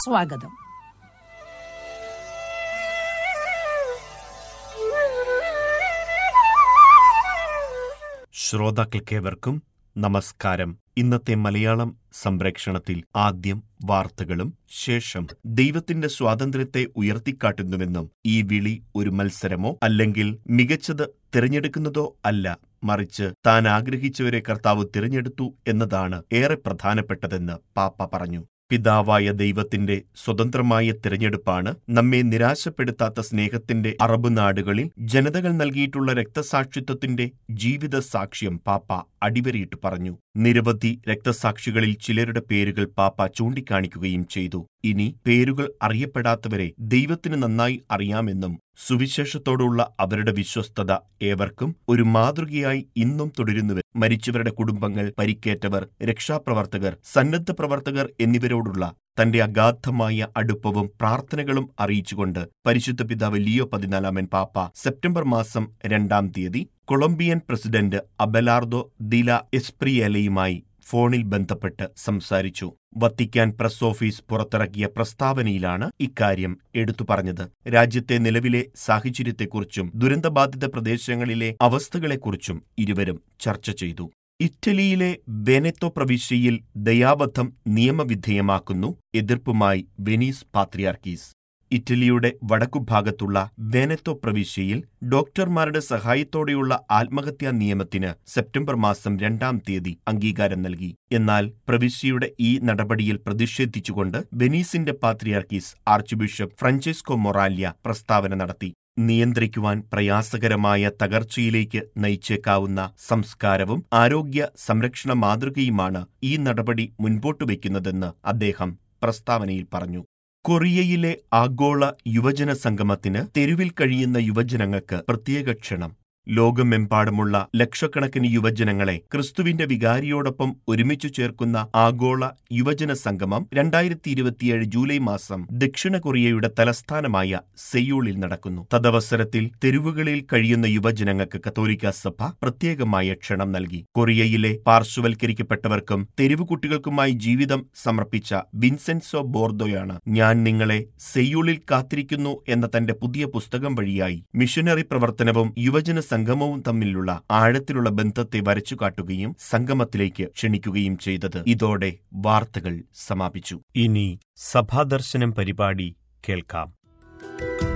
സ്വാഗതം ശ്രോതാക്കൾക്കേവർക്കും നമസ്കാരം ഇന്നത്തെ മലയാളം സംപ്രേക്ഷണത്തിൽ ആദ്യം വാർത്തകളും ശേഷം ദൈവത്തിന്റെ സ്വാതന്ത്ര്യത്തെ ഉയർത്തിക്കാട്ടുന്നുവെന്നും ഈ വിളി ഒരു മത്സരമോ അല്ലെങ്കിൽ മികച്ചത് തിരഞ്ഞെടുക്കുന്നതോ അല്ല മറിച്ച് താൻ ആഗ്രഹിച്ചവരെ കർത്താവ് തിരഞ്ഞെടുത്തു എന്നതാണ് ഏറെ പ്രധാനപ്പെട്ടതെന്ന് പാപ്പ പറഞ്ഞു പിതാവായ ദൈവത്തിന്റെ സ്വതന്ത്രമായ തിരഞ്ഞെടുപ്പാണ് നമ്മെ നിരാശപ്പെടുത്താത്ത സ്നേഹത്തിന്റെ അറബ് നാടുകളിൽ ജനതകൾ നൽകിയിട്ടുള്ള രക്തസാക്ഷിത്വത്തിന്റെ ജീവിത സാക്ഷ്യം പാപ്പ അടിവരയിട്ട് പറഞ്ഞു നിരവധി രക്തസാക്ഷികളിൽ ചിലരുടെ പേരുകൾ പാപ്പ ചൂണ്ടിക്കാണിക്കുകയും ചെയ്തു ഇനി പേരുകൾ അറിയപ്പെടാത്തവരെ ദൈവത്തിന് നന്നായി അറിയാമെന്നും സുവിശേഷത്തോടുള്ള അവരുടെ വിശ്വസ്തത ഏവർക്കും ഒരു മാതൃകയായി ഇന്നും തുടരുന്നുവെ മരിച്ചവരുടെ കുടുംബങ്ങൾ പരിക്കേറ്റവർ രക്ഷാപ്രവർത്തകർ സന്നദ്ധ പ്രവർത്തകർ എന്നിവരോടുള്ള തന്റെ അഗാധമായ അടുപ്പവും പ്രാർത്ഥനകളും അറിയിച്ചുകൊണ്ട് പരിശുദ്ധ പിതാവ് ലിയോ പതിനാലാമൻ പാപ്പ സെപ്റ്റംബർ മാസം രണ്ടാം തീയതി കൊളംബിയൻ പ്രസിഡന്റ് അബലാർദോ ദില എസ്പ്രിയലയുമായി ഫോണിൽ ബന്ധപ്പെട്ട് സംസാരിച്ചു വത്തിക്കാൻ പ്രസ് ഓഫീസ് പുറത്തിറക്കിയ പ്രസ്താവനയിലാണ് ഇക്കാര്യം എടുത്തു പറഞ്ഞത് രാജ്യത്തെ നിലവിലെ സാഹചര്യത്തെക്കുറിച്ചും ദുരന്തബാധിത പ്രദേശങ്ങളിലെ അവസ്ഥകളെക്കുറിച്ചും ഇരുവരും ചർച്ച ചെയ്തു ഇറ്റലിയിലെ വെനെത്തോ പ്രവിശ്യയിൽ ദയാബദ്ധം നിയമവിധേയമാക്കുന്നു എതിർപ്പുമായി വെനീസ് പാത്രിയാർക്കീസ് ഇറ്റലിയുടെ വടക്കുഭാഗത്തുള്ള വെനെത്തോ പ്രവിശ്യയിൽ ഡോക്ടർമാരുടെ സഹായത്തോടെയുള്ള ആത്മഹത്യാ നിയമത്തിന് സെപ്റ്റംബർ മാസം രണ്ടാം തീയതി അംഗീകാരം നൽകി എന്നാൽ പ്രവിശ്യയുടെ ഈ നടപടിയിൽ പ്രതിഷേധിച്ചുകൊണ്ട് വെനീസിന്റെ പാത്രിയാർക്കീസ് ആർച്ച് ബിഷപ്പ് ഫ്രാഞ്ചെസ്കോ മൊറാല്യ പ്രസ്താവന നടത്തി നിയന്ത്രിക്കുവാൻ പ്രയാസകരമായ തകർച്ചയിലേക്ക് നയിച്ചേക്കാവുന്ന സംസ്കാരവും ആരോഗ്യ സംരക്ഷണ മാതൃകയുമാണ് ഈ നടപടി മുൻപോട്ടു വയ്ക്കുന്നതെന്ന് അദ്ദേഹം പ്രസ്താവനയിൽ പറഞ്ഞു കൊറിയയിലെ ആഗോള യുവജന സംഗമത്തിന് തെരുവിൽ കഴിയുന്ന യുവജനങ്ങൾക്ക് പ്രത്യേക ക്ഷണം ലോകമെമ്പാടുമുള്ള ലക്ഷക്കണക്കിന് യുവജനങ്ങളെ ക്രിസ്തുവിന്റെ വികാരിയോടൊപ്പം ഒരുമിച്ചു ചേർക്കുന്ന ആഗോള യുവജന സംഗമം രണ്ടായിരത്തി ഇരുപത്തിയേഴ് ജൂലൈ മാസം ദക്ഷിണ കൊറിയയുടെ തലസ്ഥാനമായ സെയ്യൂളിൽ നടക്കുന്നു തദവസരത്തിൽ തെരുവുകളിൽ കഴിയുന്ന യുവജനങ്ങൾക്ക് കത്തോലിക്ക സഭ പ്രത്യേകമായ ക്ഷണം നൽകി കൊറിയയിലെ പാർശ്വവൽക്കരിക്കപ്പെട്ടവർക്കും തെരുവുകുട്ടികൾക്കുമായി ജീവിതം സമർപ്പിച്ച വിൻസെൻസോ ബോർദോയാണ് ഞാൻ നിങ്ങളെ സെയ്യൂളിൽ കാത്തിരിക്കുന്നു എന്ന തന്റെ പുതിയ പുസ്തകം വഴിയായി മിഷനറി പ്രവർത്തനവും യുവജന സംഗമവും തമ്മിലുള്ള ആഴത്തിലുള്ള ബന്ധത്തെ വരച്ചുകാട്ടുകയും സംഗമത്തിലേക്ക് ക്ഷണിക്കുകയും ചെയ്തത് ഇതോടെ വാർത്തകൾ സമാപിച്ചു ഇനി സഭാദർശനം പരിപാടി കേൾക്കാം